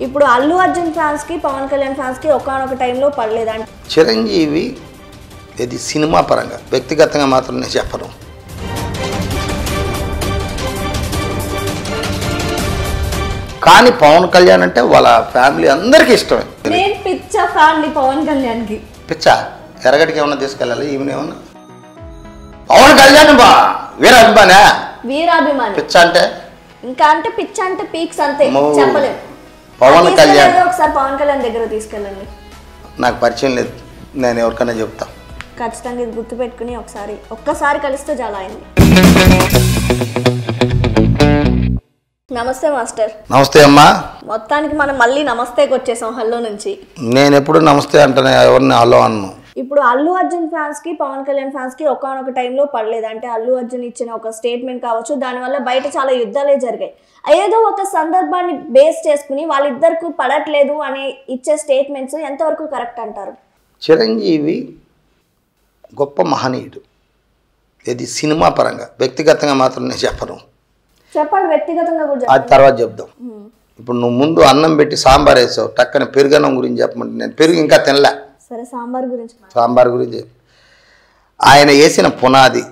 ఇప్పుడు అల్లు అర్జున్ ఫ్యాన్స్ కి పవన్ కళ్యాణ్ ఫ్యాన్స్ కి ఒకనొక టైంలో పడలేదు అంటే చిరంజీవి ఇది సినిమా పరంగా వ్యక్తిగతంగా మాత్రం నేను చెప్పను కానీ పవన్ కళ్యాణ్ అంటే వాళ్ళ ఫ్యామిలీ అందరికీ ఇష్టమే నేను పిచ్చ ఫ్యాన్ ని పవన్ కళ్యాణ్ కి పిచ్చ ఎరగడికి ఏమన్నా తీసుకెళ్ళాలి ఈమెను ఏమన్నా పవన్ కళ్యాణ్ బా వీర అభిమానా వీరాభిమాని పిచ్చ అంటే ఇంకా అంటే పిచ్చ అంటే పీక్స్ అంతే అమ్మో. చెప్పలేం పవన్ తీసుకెళ్ళండి, కళ్యాణ్ ఒకసారి పవన్ కళ్యాణ్ దగ్గర తీసుకెళ్ళండి నాకు పరిచయం లేదు నేను ఎవరికైనా చెప్తా ఖచ్చితంగా ఇది గుర్తు పెట్టుకుని ఒకసారి ఒక్కసారి కలిస్తే చాలా అయింది నమస్తే మాస్టర్ నమస్తే అమ్మా మొత్తానికి మనం మళ్ళీ నమస్తేకి వచ్చేసాం హల్లో నుంచి నేను ఎప్పుడు నమస్తే అంటానే ఎవరిని హలో అన్ను ఇప్పుడు అల్లు అర్జున్ ఫ్యాన్స్ కి పవన్ కళ్యాణ్ ఫ్యాన్స్ కి ఒకనొక టైంలో పడలేదు అంటే అల్లు అర్జున్ ఇచ్చిన ఒక స్టేట్మెంట్ కావచ్చు దానివల్ల బయట చాలా యుద్ధాలే జరిగాయి ఏదో ఒక సందర్భాన్ని బేస్ చేసుకుని వాళ్ళిద్దరికి పడట్లేదు అనే ఇచ్చే స్టేట్మెంట్స్ ఎంతవరకు కరెక్ట్ అంటారు చిరంజీవి గొప్ప మహనీయుడు ఇది సినిమా పరంగా వ్యక్తిగతంగా మాత్రం నేను చెప్పను చెప్పండి వ్యక్తిగతంగా కూడా అది తర్వాత చెప్దాం ఇప్పుడు నువ్వు ముందు అన్నం పెట్టి సాంబార్ వేసావు టక్కన పెరుగన్నం గురించి చెప్పమంటే నేను పెరుగు ఇంకా తినలే సరే సాంబార్ గురించి మా- సాంబార్ గురించి చెప్పు. ఆయన వేసిన పునాది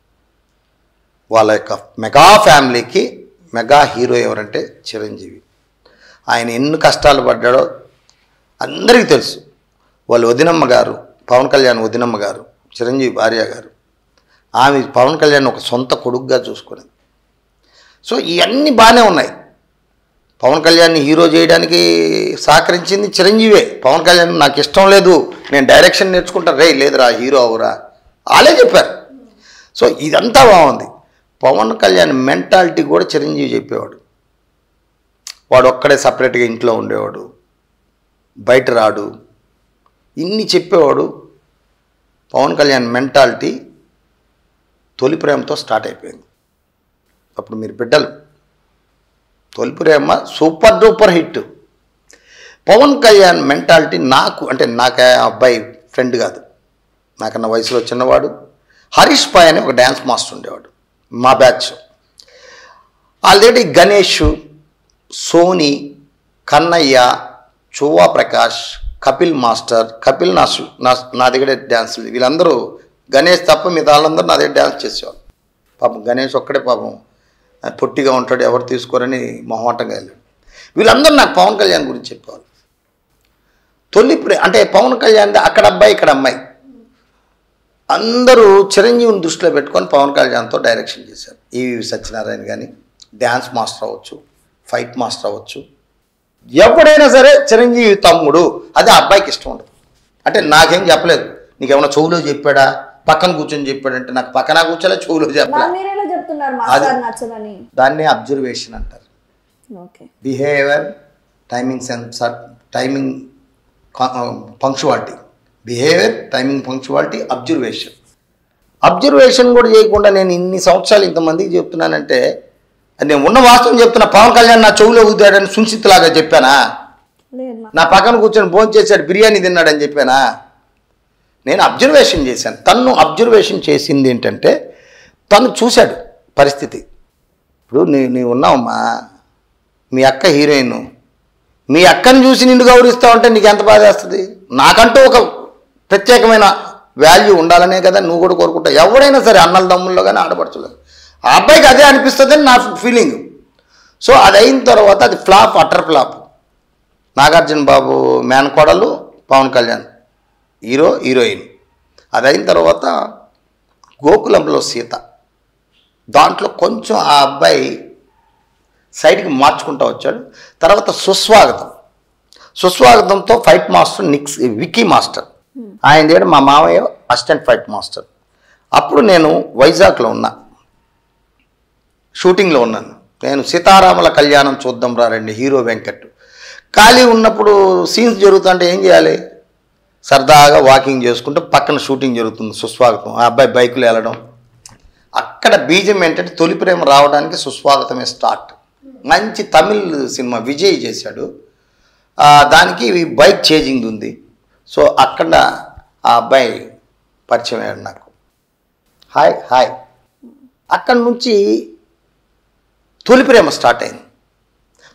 వాళ్ళ యొక్క మెగా ఫ్యామిలీకి మెగా హీరో ఎవరంటే చిరంజీవి ఆయన ఎన్ని కష్టాలు పడ్డాడో అందరికీ తెలుసు వాళ్ళ వదినమ్మ గారు పవన్ కళ్యాణ్ వదినమ్మ గారు చిరంజీవి భార్య గారు ఆమె పవన్ కళ్యాణ్ ఒక సొంత కొడుకుగా చూసుకునేది సో ఇవన్నీ బాగానే ఉన్నాయి పవన్ కళ్యాణ్ని హీరో చేయడానికి సహకరించింది చిరంజీవే పవన్ కళ్యాణ్ నాకు ఇష్టం లేదు నేను డైరెక్షన్ నేర్చుకుంటా రే లేదురా హీరో అవురా వాళ్ళే చెప్పారు సో ఇదంతా బాగుంది పవన్ కళ్యాణ్ మెంటాలిటీ కూడా చిరంజీవి చెప్పేవాడు వాడు ఒక్కడే సపరేట్గా ఇంట్లో ఉండేవాడు బయట రాడు ఇన్ని చెప్పేవాడు పవన్ కళ్యాణ్ మెంటాలిటీ తొలి ప్రేమతో స్టార్ట్ అయిపోయింది అప్పుడు మీరు బిడ్డలు Tholi Prema super duper hit Pawan Kalyan mentality నాకు అంటే నాకు ఆ అబ్బాయి ఫ్రెండ్ కాదు నాకన్నా వయసులో చిన్నవాడు హరీష్ పాయ్ అని ఒక డ్యాన్స్ మాస్టర్ ఉండేవాడు మా బ్యాచ్ ఆల్రెడీ గణేష్ సోని కన్నయ్య చువ్వా ప్రకాష్ కపిల్ మాస్టర్ కపిల్ నా సు- నా నా దగ్గర డ్యాన్స్ వీళ్ళందరూ గణేష్ తప్ప మిగతా వాళ్ళందరూ నా దగ్గర డ్యాన్స్ చేసేవాళ్ళు పాపం గణేష్ ఒక్కడే పాపం ఆ, పొట్టిగా ఉంటాడు ఎవరు తీసుకోరని మొహమాటంగా వెళ్ళాడు వీళ్ళందరూ నాకు పవన్ కళ్యాణ్ గురించి చెప్పేవాళ్ళు తొలి ప్రే అంటే పవన్ కళ్యాణ్ అక్కడ అబ్బాయి ఇక్కడ అమ్మాయి అందరూ చిరంజీవిని దృష్టిలో పెట్టుకొని పవన్ కళ్యాణ్తో డైరెక్షన్ చేశారు ఈవి సత్యనారాయణ కానీ డ్యాన్స్ మాస్టర్ అవ్వచ్చు ఫైట్ మాస్టర్ అవ్వచ్చు ఎప్పుడైనా సరే చిరంజీవి తమ్ముడు అది ఆ అబ్బాయికి ఇష్టం ఉండదు అంటే నాకేం చెప్పలేదు నీకేమైనా చెవులో చెప్పాడా పక్కన కూర్చొని చెప్పాడంటే నాకు పక్కన కూర్చోలే చెవులో చెప్పలే మరి మీరేలా చెప్తున్నారు మాస్టర్ నచ్చదని దాన్ని అబ్జర్వేషన్ అంటారు okay behaviour timing sense timing punctuality behaviour timing punctuality observation observation కూడా చేయకుండా నేను ఇన్ని సంవత్సరాలు ఇంతమందికి చెప్తున్నానంటే అది నేను ఉన్న వాస్తవం చెప్తున్నా పవన్ కళ్యాణ్ నా చెవులో ఊదాడని సున్సిత్లాగా చెప్పానా లేదు మా నా పక్కన కూర్చొని భోజనం చేశాడు బిర్యానీ తిన్నాడని చెప్పానా నేను అబ్జర్వేషన్ చేశాను తను అబ్జర్వేషన్ చేసింది ఏంటంటే తను చూశాడు పరిస్థితి ఇప్పుడు నీ నీ ఉన్నావమ్మా మీ అక్క హీరోయిన్ మీ అక్కని చూసి నిన్ను గౌరవిస్తావంటే నీకు ఎంత బాధ వేస్తుంది నాకంటూ ఒక ప్రత్యేకమైన వాల్యూ ఉండాలనే కదా నువ్వు కూడా కోరుకుంటావు ఎవడైనా సరే అన్నల దమ్ముల్లో కానీ ఆడపడుచులేదు ఆ అబ్బాయికి అదే అనిపిస్తుందని నా ఫీలింగ్ సో అది అయిన తర్వాత అది flop utter flop Nagarjuna Babu మేనకోడలు పవన్ కళ్యాణ్ హీరో హీరోయిన్ అది అయిన తర్వాత గోకులంలో సీత దాంట్లో కొంచెం ఆ అబ్బాయి సైడ్కి మార్చుకుంటూ వచ్చాడు తర్వాత సుస్వాగతం సుస్వాగతంతో ఫైట్ మాస్టర్ నిక్స్ విక్కీ మాస్టర్ ఆయన దగ్గర మా మామయ్య అసిస్టెంట్ ఫైట్ మాస్టర్ అప్పుడు నేను వైజాగ్లో ఉన్నా షూటింగ్లో ఉన్నాను నేను సీతారాముల కళ్యాణం చూద్దాం రండి హీరో వెంకట్ ఖాళీ ఉన్నప్పుడు సీన్స్ జరుగుతుంటే ఏం చేయాలి సరదాగా వాకింగ్ చేసుకుంటూ పక్కన షూటింగ్ జరుగుతుంది సుస్వాగతం ఆ అబ్బాయి బైకులు వెళ్ళడం అక్కడ బీజం ఏంటంటే తొలి ప్రేమ రావడానికి సుస్వాగతమే స్టార్ట్ మంచి తమిళ్ సినిమా విజయ్ చేశాడు ఆ, దానికి బైక్ చేజింగ్ ఉంది సో అక్కడ ఆ అబ్బాయి పరిచయం అయ్యాడు నాకు హాయ్ హాయ్ అక్కడి నుంచి తొలి ప్రేమ స్టార్ట్ అయింది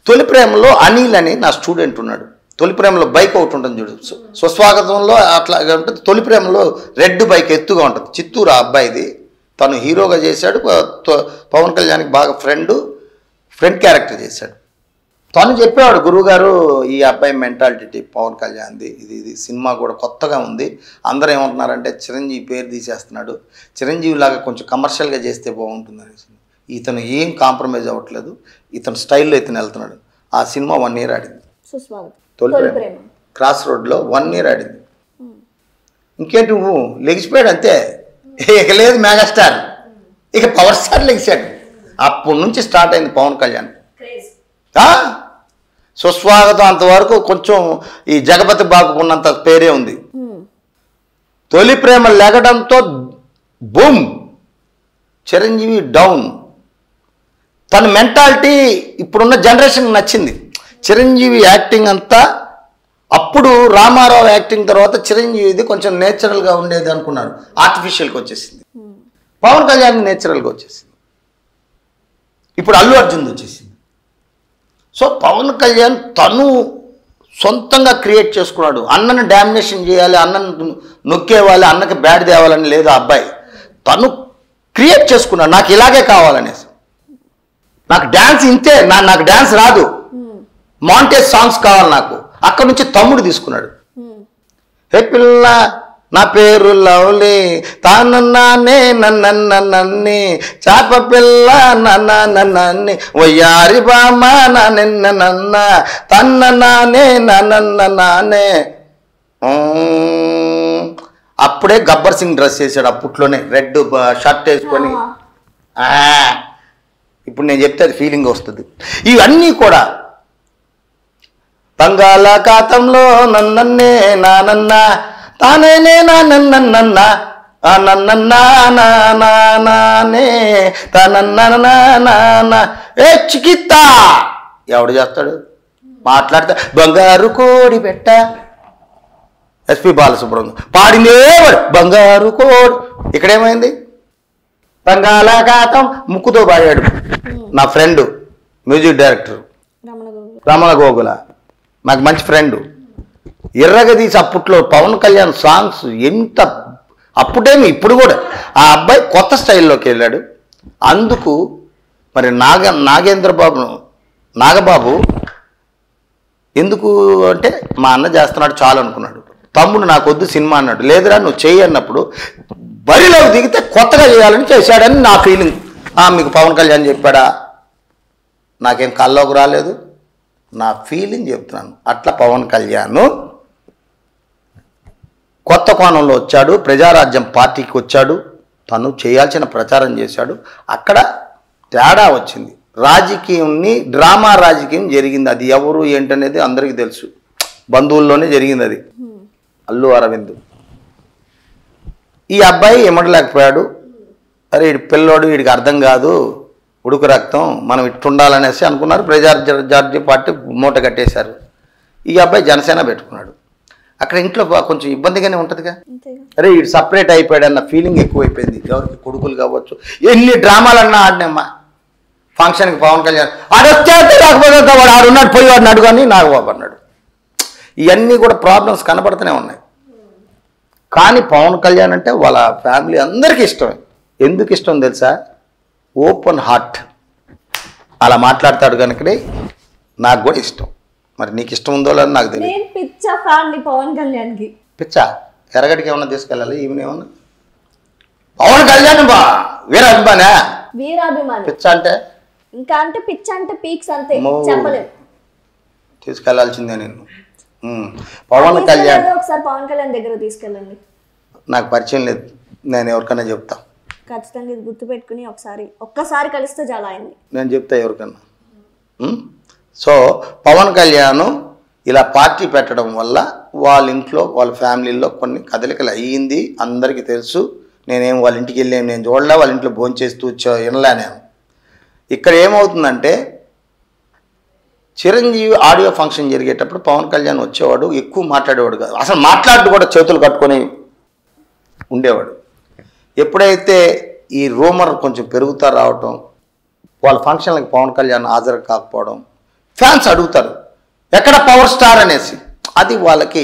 తొలి ప్రేమలో అనిల్ అని నా స్టూడెంట్ ఉన్నాడు తొలి ప్రేమలో బైక్ ఒకటి ఉంటుంది చూడు సు- స్వస్వాగతంలో అట్లా ఉంటుంది తొలి ప్రేమలో రెడ్ బైక్ ఎత్తుగా ఉంటుంది చిత్తూరు ఆ అబ్బాయిది తను హీరోగా చేశాడు ప- త- పవన్ కళ్యాణ్కి బాగా ఫ్రెండ్ ఫ్రెండ్ క్యారెక్టర్ చేశాడు తను చెప్పేవాడు గురువుగారు ఈ అబ్బాయి మెంటాలిటీ పవన్ కళ్యాణ్ది ఇది ఇది సినిమా కూడా కొత్తగా ఉంది అందరూ ఏమంటున్నారంటే చిరంజీవి పేరు తీసేస్తున్నాడు చిరంజీవి లాగా కొంచెం కమర్షియల్గా చేస్తే బాగుంటుంది అనేసి ఇతను ఏం కాంప్రమైజ్ అవ్వట్లేదు ఇతను స్టైల్లో ఇతను వెళ్తున్నాడు ఆ సినిమా వన్ ఇయర్ ఆడింది సుస్వాగతం తొలి తొలి ప్రేమ ప్రేమ క్రాస్ రోడ్లో వన్ ఇయర్ ఆడింది ఇంకేంటి నువ్వు లెగిసిపోయాడు అంతే ఇక లేదు మెగాస్టార్ ఇక పవర్ స్టార్ లెగిసాడు అప్పటి నుంచి స్టార్ట్ అయింది పవన్ కళ్యాణ్ ఆ? సుస్వాగతం అంతవరకు కొంచెం ఈ జగపతి బాబుకు ఉన్నంత పేరే ఉంది ఉమ్. తొలి ప్రేమ లెగడంతో బూమ్ చిరంజీవి డౌన్ తన మెంటాలిటీ ఇప్పుడున్న జనరేషన్ నచ్చింది చిరంజీవి యాక్టింగ్ అంతా అప్పుడు రామారావు యాక్టింగ్ తర్వాత చిరంజీవిది కొంచెం నేచురల్గా ఉండేది అనుకున్నారు ఆర్టిఫిషియల్గా వచ్చేసింది పవన్ కళ్యాణ్ నేచురల్గా వచ్చేసింది ఇప్పుడు అల్లు అర్జున్ వచ్చేసింది సో పవన్ కళ్యాణ్ తను సొంతంగా క్రియేట్ చేసుకున్నాడు అన్నని డామినేషన్ చేయాలి అన్నను నొక్కేవాలి అన్నకి బ్యాడ్ తేవాలని లేదు ఆ అబ్బాయి తను క్రియేట్ చేసుకున్నాడు నాకు ఇలాగే కావాలనేసి నాకు డ్యాన్స్ ఇంతే నా నాకు డ్యాన్స్ రాదు ఉమ్. మాంటేజ్ సాంగ్స్ కావాలి నాకు అక్కడ నుంచి తమ్ముడు తీసుకున్నాడు ఉమ్. హే పిల్ల నా పేరు లవ్లీ తానన్నానే నన్న నన్నే చాప పిల్ల నన్న నన్నే వయ్యారి బామ నా నిన్న నన్న తన్న నానే నన్న నానే ఉమ్. అప్పుడే గబ్బర్ సింగ్ డ్రెస్ వేసాడు అప్పట్లోనే రెడ్ షర్ట్ వేసుకొని ఆ. ఆ, ఇప్పుడు నేను చెప్తే అది ఫీలింగ్ వస్తుంది ఇవన్నీ కూడా బంగాళాఖాతంలో నన్నన్నే నానన్న తానేనే నానన్నన్న ఆ నన్నన్నా నా నా నానే తనన్న ఏ చికిత్తా ఎవడు చేస్తాడు మాట్లాడితే బంగారు కోడి పెట్ట ఎస్పి బాలసుబ్రహ్మణ్యం పాడిందే వాడు బంగారు కోడి ఇక్కడేమైంది బంగాళాఖాతం ముక్కుతో పాడాడు నా friend music director Ramana Gogula Ramana Gogula నాకు మంచి ఫ్రెండ్ ఎర్రగదీసి అప్పట్లో పవన్ కళ్యాణ్ సాంగ్స్ ఎంత అప్పుడేమి ఇప్పుడు కూడా ఆ అబ్బాయి కొత్త స్టైల్లోకి వెళ్ళాడు అందుకు మరి నాగ నాగేంద్ర బాబును నాగబాబు ఎందుకు అంటే మా అన్న చేస్తున్నాడు చాలు అనుకున్నాడు తమ్ముడు నాకు వద్దు సినిమా అన్నాడు లేదురా నువ్వు చెయ్యి అన్నప్పుడు బరిలోకి దిగితే కొత్తగా చేయాలని చేశాడని నా ఫీలింగ్ మీకు పవన్ కళ్యాణ్ చెప్పాడా నాకేం కల్లోకి రాలేదు నా ఫీలింగ్ చెప్తున్నాను అట్లా పవన్ కళ్యాణ్ కొత్త కోణంలో వచ్చాడు ప్రజారాజ్యం పార్టీకి వచ్చాడు తను చేయాల్సిన ప్రచారం చేశాడు అక్కడ తేడా వచ్చింది రాజకీయంని డ్రామా రాజకీయం జరిగింది అది ఎవరు ఏంటనేది అందరికీ తెలుసు బంధువుల్లోనే జరిగింది అది అల్లు అరవింద్ ఈ అబ్బాయి ఇమ్మడలేకపోయాడు అరే వీడి పిల్లోడు వీడికి అర్థం కాదు ఉడుకు రక్తం మనం ఇట్టుండాలనేసి అనుకున్నారు ప్రజా జార్జీ పార్టీ మూట కట్టేశారు ఈ అబ్బాయి జనసేన పెట్టుకున్నాడు అక్కడ ఇంట్లో బా- కొంచెం ఇబ్బందిగానే ఉంటుందిగా అంతేగా అరే వీడు సపరేట్ అయిపోయాడు అన్న ఫీలింగ్ ఎక్కువైపోయింది ఎవరికి కొడుకులు కావచ్చు ఎన్ని డ్రామాలన్నా ఆడినమ్మా ఫంక్షన్కి పవన్ కళ్యాణ్ ఆడు వస్తే అంటే రాకపోతే వద్దా, వాడు ఆడున్నాడు పోయి వాడిని అడుగు అని నాగబాబు అన్నాడు ఇవన్నీ కూడా ప్రాబ్లమ్స్ కనపడుతూనే ఉన్నాయి కానీ పవన్ కళ్యాణ్ అంటే వాళ్ళ ఫ్యామిలీ అందరికీ ఇష్టమే ఎందుకు ఇష్టం తెలుసా ఓపెన్ హార్ట్ అలా మాట్లాడతాడు కనుకనే నాకు కూడా ఇష్టం మరి నీకు ఇష్టం ఉందో లేదో నాకు తెలియదు నేను పిచ్చ ఫ్యాన్ ని పవన్ కళ్యాణ్ కి పిచ్చా ఎరగడికి ఏమన్నా తీసుకెళ్ళాలి ఈమెను ఏమన్నా పవన్ కళ్యాణ్ బా వీర అభిమానా వీరాభిమాని పిచ్చ అంటే ఇంకా అంటే పిచ్చ అంటే పీక్స్ అంతే అమ్మో. చెప్పలేం తీసుకెళ్లాల్సిందే నేను ఉమ్. పవన్ కళ్యాణ్ తీసుకెళ్ళండి, ఒకసారి పవన్ కళ్యాణ్ దగ్గర తీసుకెళ్ళండి నాకు పరిచయం లేదు నేను ఎవరికైనా చెప్తా ఖచ్చితంగా ఇది గుర్తు పెట్టుకుని ఒకసారి ఒక్కసారి కలిస్తే చాలా అయింది నేను చెప్తా ఎవరికన్నా ఉమ్? సో పవన్ కళ్యాణ్ ఇలా పార్టీ పెట్టడం వల్ల వాళ్ళ ఇంట్లో వాళ్ళ ఫ్యామిలీలో కొన్ని కదలికలు అయ్యింది అందరికీ తెలుసు నేనేం వాళ్ళ ఇంటికి వెళ్ళి నేను చూడలే వాళ్ళ ఇంట్లో భోంచేస్తూ వచ్చా- వినలే నేను ఇక్కడ ఏమవుతుందంటే చిరంజీవి ఆడియో ఫంక్షన్ జరిగేటప్పుడు పవన్ కళ్యాణ్ వచ్చేవాడు ఎక్కువ మాట్లాడేవాడు కాదు అసలు మాట్లాడుతూ కూడా చేతులు కట్టుకొని ఉండేవాడు ఎప్పుడైతే ఈ రూమర్ కొంచెం పెరుగుతా రావటం వాళ్ళ ఫంక్షన్లకు పవన్ కళ్యాణ్ హాజరు కాకపోవడం ఫ్యాన్స్ అడుగుతారు ఎక్కడ పవర్ స్టార్ అనేసి అది వాళ్ళకి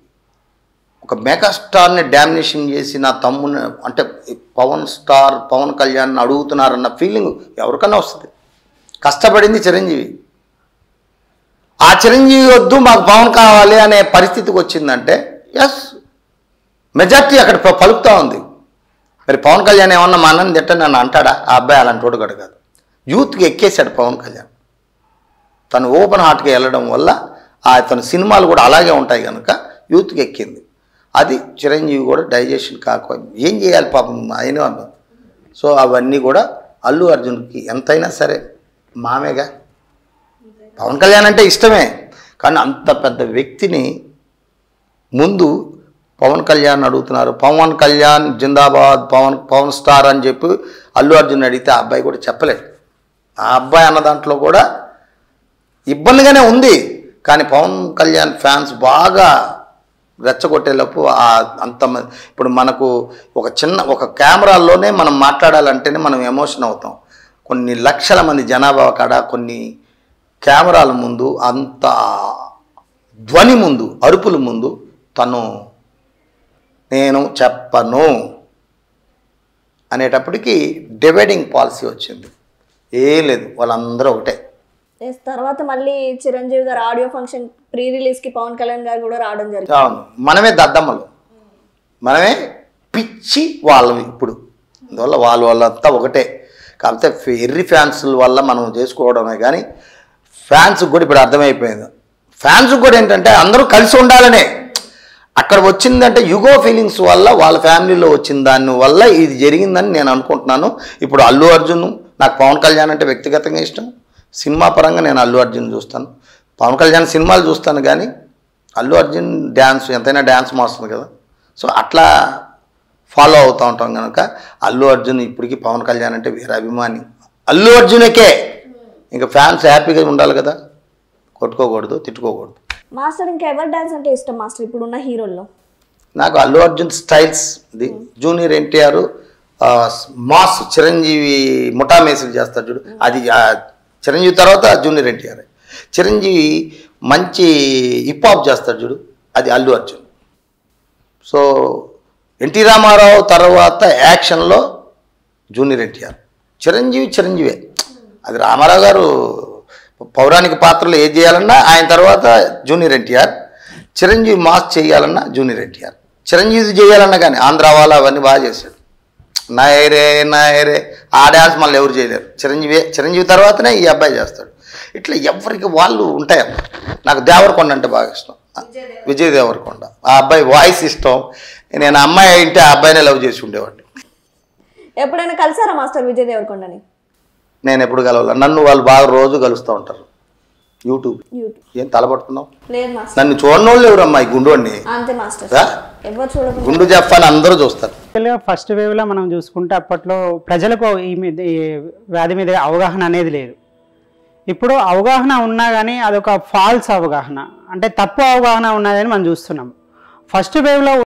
ఒక మెగాస్టార్ని డామినేషన్ చేసి నా తమ్ముని అంటే ఈ పవన్ స్టార్ పవన్ కళ్యాణ్ అడుగుతున్నారన్న ఫీలింగ్ ఎవరికన్నా వస్తుంది కష్టపడింది చిరంజీవి ఆ చిరంజీవి వద్దు మాకు పవన్ కావాలి అనే పరిస్థితికి వచ్చిందంటే ఎస్ మెజార్టీ అక్కడ ప- పలుకుతా ఉంది మరి పవన్ కళ్యాణ్ ఏమన్నా మా అన్నని తిట్ట నన్ను అంటాడా ఆ అబ్బాయి అలాంటి వాడు కాదు కాదు యూత్కి ఎక్కేశాడు పవన్ కళ్యాణ్ తను ఓపెన్ హార్ట్కి వెళ్ళడం వల్ల ఆ తన సినిమాలు కూడా అలాగే ఉంటాయి కనుక యూత్కి ఎక్కింది అది చిరంజీవి కూడా డైజెషన్ కాక ఏం చేయాలి పాపం ఆయన సో అవన్నీ కూడా అల్లు అర్జున్కి ఎంతైనా సరే మామేగా పవన్ కళ్యాణ్ అంటే ఇష్టమే కానీ అంత పెద్ద వ్యక్తిని ముందు పవన్ కళ్యాణ్ అడుగుతున్నారు పవన్ కళ్యాణ్ జిందాబాద్ పవన్ పవన్ స్టార్ అని చెప్పి అల్లు అర్జున్ అడిగితే ఆ అబ్బాయి కూడా చెప్పలేదు ఆ అబ్బాయి అన్న దాంట్లో కూడా ఇబ్బందిగానే ఉంది కానీ పవన్ కళ్యాణ్ ఫ్యాన్స్ బాగా రెచ్చగొట్టేలోపు ఆ అంత మ- ఇప్పుడు మనకు ఒక చిన్న ఒక కెమెరాల్లోనే మనం మాట్లాడాలంటేనే మనం ఎమోషన్ అవుతాం కొన్ని లక్షల మంది జనాభా కాడ కొన్ని కెమెరాల ముందు అంత ధ్వని ముందు అరుపుల ముందు తను నేను చెప్పను అనేటప్పటికి డివైడింగ్ పాలసీ వచ్చింది ఏం లేదు వాళ్ళందరూ ఒకటే Yes, తర్వాత మళ్ళీ చిరంజీవి గారు ఆడియో ఫంక్షన్ ప్రీ రిలీజ్ కి పవన్ కళ్యాణ్ గారు కూడా రావడం జరిగింది అవును మనమే దద్దమ్మలు మనమే పిచ్చి వాళ్ళవి ఇప్పుడు అందువల్ల వాళ్ళ వాళ్ళంతా ఒకటే కాకపోతే ఫె- ఎర్రి ఫ్యాన్స్ వల్ల మనం చేసుకోవడమే కానీ ఫ్యాన్స్ కూడా ఇప్పుడు అర్థమైపోయింది ఫ్యాన్స్ కూడా ఏంటంటే అందరూ కలిసి ఉండాలనే అక్కడ వచ్చిందంటే యుగో ఫీలింగ్స్ వల్ల వాళ్ళ ఫ్యామిలీలో వచ్చిన దాని వల్ల ఇది జరిగిందని నేను అనుకుంటున్నాను ఇప్పుడు అల్లు అర్జున్ నాకు పవన్ కళ్యాణ్ అంటే వ్యక్తిగతంగా ఇష్టం సినిమా పరంగా నేను అల్లు అర్జున్ చూస్తాను పవన్ కళ్యాణ్ సినిమాలు చూస్తాను కానీ అల్లు అర్జున్ డ్యాన్స్ ఎంతైనా డ్యాన్స్ మాస్టర్ కదా సో అట్లా ఫాలో అవుతూ ఉంటాం కనుక అల్లు అర్జున్ ఇప్పటికీ పవన్ కళ్యాణ్ అంటే వీర అభిమాని అల్లు అర్జున్కే ఇంకా ఫ్యాన్స్ హ్యాపీగా ఉండాలి కదా కొట్టుకోకూడదు తిట్టుకోకూడదు మాస్టర్ ఇంకా ఎవరి డాన్స్ అంటే ఇష్టం మాస్టర్ ఇప్పుడు ఉన్న హీరోల్లో నాకు అల్లు అర్జున్ స్టైల్స్ ఇది జూనియర్ ఎన్టీఆర్ మాస్ చిరంజీవి ముఠా మేసులు చేస్తాడు చూడు అది ఆ, చిరంజీవి తర్వాత జూనియర్ ఎన్టీఆర్ చిరంజీవి మంచి హిప్ హాప్ చేస్తాడు చూడు అది అల్లు అర్జున్ సో ఎన్టీ రామారావు తర్వాత యాక్షన్లో జూనియర్ ఎన్టీఆర్ చిరంజీవి చిరంజీవే అది రామారావు గారు పౌరాణిక పాత్రలు ఏది చేయాలన్నా ఆయన తర్వాత జూనియర్ ఎన్టీఆర్ చిరంజీవి మాస్ చేయాలన్నా జూనియర్ ఎన్టీఆర్ చిరంజీవి చేయాలన్నా కానీ ఆంధ్ర వాళ్ళు అవన్నీ బాగా చేశాడు నాయరే నాయరే ఆ డ్యాన్స్ మళ్ళీ ఎవరు చేయలేరు చిరంజీవి చిరంజీవి తర్వాతనే ఈ అబ్బాయి చేస్తాడు ఇట్లా ఎవరికి వాళ్ళు ఉంటాయమ్మా నాకు దేవరకొండ అంటే బాగా ఇష్టం విజయ్ దేవరకొండ ఆ అబ్బాయి వాయిస్ ఇష్టం నేను అమ్మాయి అయితే ఆ అబ్బాయినే లవ్ చేసి ఉండేవాడిని ఎప్పుడైనా కలిసారా మాస్టర్ విజయ్ దేవరకొండని నేను ఎప్పుడు కలవాల నన్ను వాళ్ళు బాగా రోజు కలుస్తూ ఉంటారు యూట్యూబ్ యూట్యూబ్ ఏం తలపడుతున్నావు లేదు మాస్టర్ నన్ను చూడని వాళ్ళు ఎవరమ్మా ఈ గుండోడిని అంతే మాస్టర్ రా? ఎవరు చూడకుండా గుండు జఫ్ అని అందరూ చూస్తారు యాక్చువల్గా ఫస్ట్ వేవ్లో మనం చూసుకుంటే అప్పట్లో ప్రజలకు ఈ మీద ఈ వ్యాధి మీద అవగాహన అనేది లేదు ఇప్పుడు అవగాహన ఉన్నా కానీ అదొక ఫాల్స్ అవగాహన అంటే తప్పు అవగాహన ఉన్నదని మనం చూస్తున్నాం ఫస్ట్ వేవ్లో